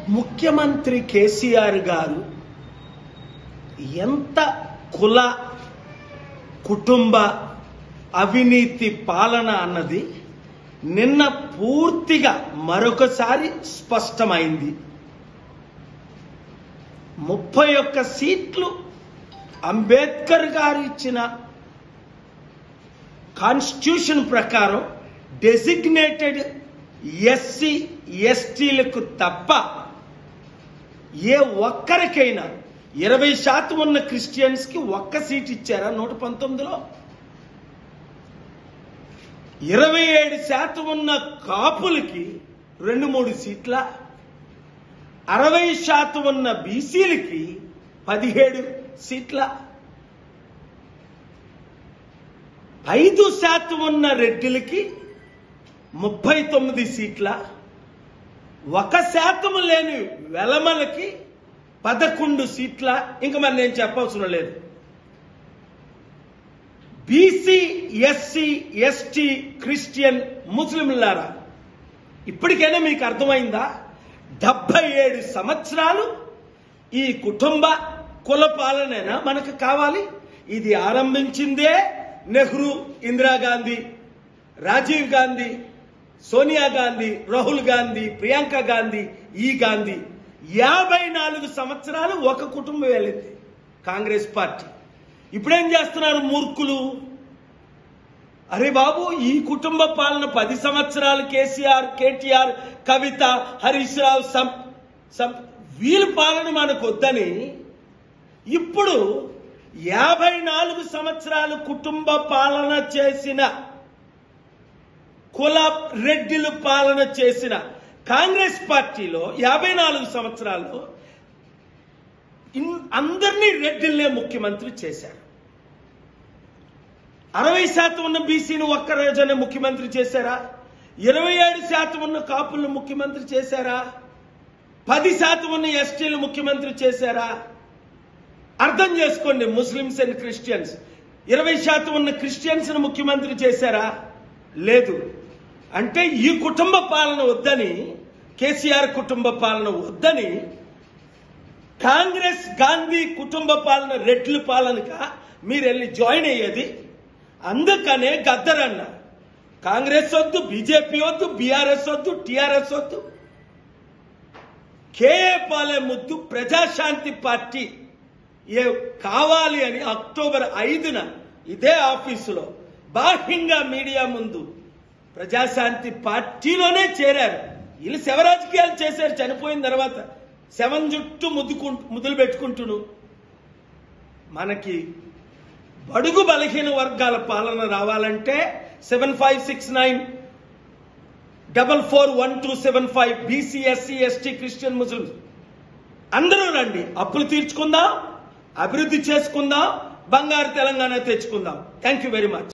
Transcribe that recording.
ముఖ్యమంత్రి కేసీఆర్ గారు ఎంత కుల కుటుంబ అవినీతి పాలన అన్నది నిన్న పూర్తిగా మరొకసారి స్పష్టమైంది ముప్పై ఒక్క సీట్లు అంబేద్కర్ గారు ఇచ్చిన కాన్స్టిట్యూషన్ ప్రకారం డెసిగ్నేటెడ్ ఎస్సీ ఎస్టీలకు తప్ప ఏ ఒక్కరికైనా ఇరవై శాతం ఉన్న క్రిస్టియన్స్ కి ఒక్క సీట్ ఇచ్చారా నూట పంతొమ్మిదిలో ఇరవై ఏడు శాతం ఉన్న కాపులకి రెండు మూడు సీట్ల అరవై శాతం ఉన్న బీసీలకి పదిహేడు సీట్ల ఐదు శాతం ఉన్న రెడ్డిలకి ముప్పై తొమ్మిది సీట్ల ఒక శాతం లేని వెలమలకి పదకొండు సీట్ల ఇంకా మరి నేను చెప్పవసరం లేదు బీసీ ఎస్సీ ఎస్టీ క్రిస్టియన్ ముస్లింలారా ఇప్పటికైనా మీకు అర్థమైందా డెబ్బై ఏడు సంవత్సరాలు ఈ కుటుంబ కుల పాలనేనా మనకు కావాలి ఇది ఆరంభించిందే నెహ్రూ ఇందిరాగాంధీ రాజీవ్ గాంధీ సోనియా గాంధీ రాహుల్ గాంధీ ప్రియాంక గాంధీ ఈ గాంధీ యాభై నాలుగు సంవత్సరాలు ఒక కుటుంబం వెళ్ళింది కాంగ్రెస్ పార్టీ ఇప్పుడేం చేస్తున్నారు మూర్ఖులు అరే బాబు ఈ కుటుంబ పాలన పది సంవత్సరాలు కేసీఆర్ కేటీఆర్ కవిత హరీష్ రావు సం సం వీళ్ళ పాలన మనకు వద్దని ఇప్పుడు యాభై నాలుగు సంవత్సరాలు కుటుంబ పాలన చేసిన కుల రెడ్డిలు పాలన చేసిన కాంగ్రెస్ పార్టీలో యాభై నాలుగు సంవత్సరాల్లో ఇన్- అందరినీ రెడ్డిల్నే ముఖ్యమంత్రి చేశారు అరవై శాతం ఉన్న బీసీని ఒక్క రోజునే ముఖ్యమంత్రి చేశారా ఇరవై ఏడు శాతం ఉన్న కాపులను ముఖ్యమంత్రి చేశారా పది శాతం ఉన్న ఎస్టీలు ముఖ్యమంత్రి చేశారా అర్థం చేసుకోండి ముస్లిమ్స్ అండ్ క్రిస్టియన్స్ ఇరవై శాతం ఉన్న క్రిస్టియన్స్ ను ముఖ్యమంత్రి చేశారా లేదు అంటే ఈ కుటుంబ పాలన వద్దని కేసీఆర్ కుటుంబ పాలన వద్దని కాంగ్రెస్ గాంధీ కుటుంబ పాలన రెడ్ల పాలనగా మీరు వెళ్ళి జాయిన్ అయ్యేది అందుకనే గద్దరన్న కాంగ్రెస్ వద్దు బీజేపీ వద్దు బీఆర్ఎస్ వద్దు టీఆర్ఎస్ వద్దు కేఏ పాలే ముద్దు ప్రజాశాంతి పార్టీ ఏ కావాలి అని అక్టోబర్ ఐదున ఇదే ఆఫీసులో బాహ్యంగా మీడియా ముందు ప్రజాశాంతి పార్టీలోనే చేరారు వీళ్ళు శవ రాజకీయాలు చేశారు చనిపోయిన తర్వాత శవం జుట్టు ముద్దుకు ముద్దులు పెట్టుకుంటును మనకి బడుగు బలహీన వర్గాల పాలన రావాలంటే seven five six nine double four one two seven five BC SC ST Christian Muslims అందరూ రండి అప్పులు తీర్చుకుందాం అభివృద్ధి చేసుకుందాం బంగారు తెలంగాణ తెచ్చుకుందాం థ్యాంక్ యూ వెరీ మచ్